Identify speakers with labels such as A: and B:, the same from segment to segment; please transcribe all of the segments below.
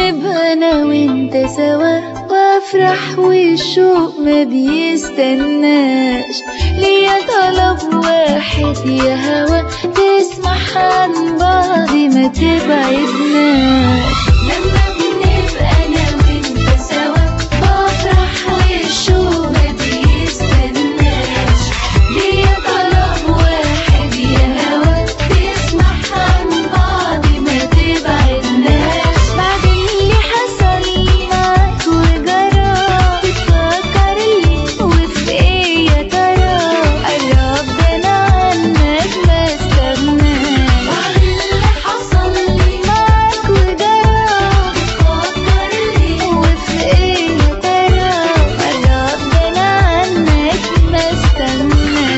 A: نبقى انا وانت سوا وافرح والشوق ما بيستناش ليا طلب واحد يا هوا تسمح عن بعض ما تبعدناش لما بنبقى انا وانت سوا بفرح والشوق ما بيستناش ليا طلب واحد يا هوا تسمح عن بعض ما تبعدناش بعد اللي حصل لي معاك وجرى تفكر لي وفي ايه يا ترى قرب ده انا عنك ما استغناش بعد اللي حصل لي معاك وجرى تفكر لي وفي ايه يا ترى قرب ده انا عنك ما استغناش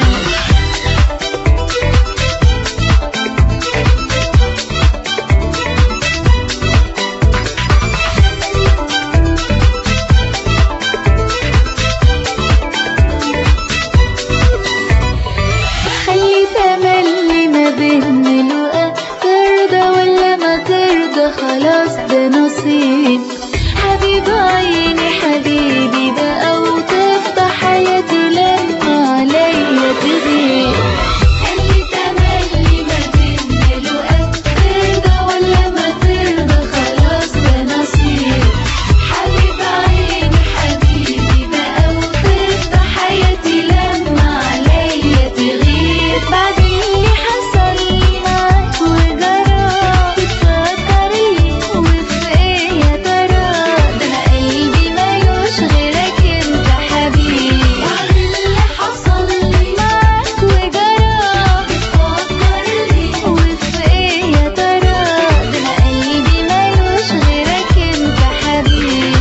A: خلي تملي ما بين الوقت ترضى ولا ما ترضى خلاص ده نصيب حبيب عيني حبيبي بقى وتفضى حياتي لما عليا تغيب خلي تملي ما بين الوقت ترضى ولا ما ترضى خلاص ده نصيب حبيب عيني حبيبي بقى وتفضى حياتي لما عليا تغيب بعد اللي حصل لي معاك وجرى تفكر لي وفي ايه يا ترى ده انا قلبي مالوش غيرك انت حبيبي بعد اللي حصل لي معاك وجرى تفكر لي وفي ايه يا ترى ده انا قلبي مالوش غيرك انت حبيبي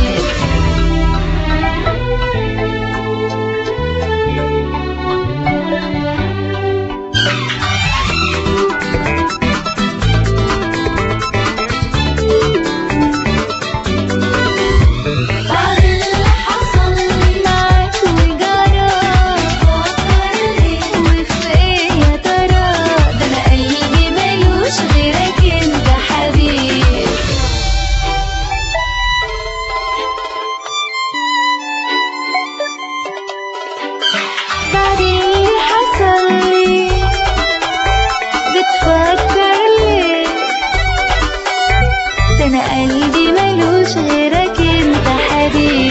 A: بعد اللي حصل لي معاك وجرى فكر لي وفي ايه يا ترى ده انا قلبي مالوش غيرك انت حبيبي بعد اللي حصل لي بتفكر ليه ده انا قلبي ملوش غيرك انت حبيبي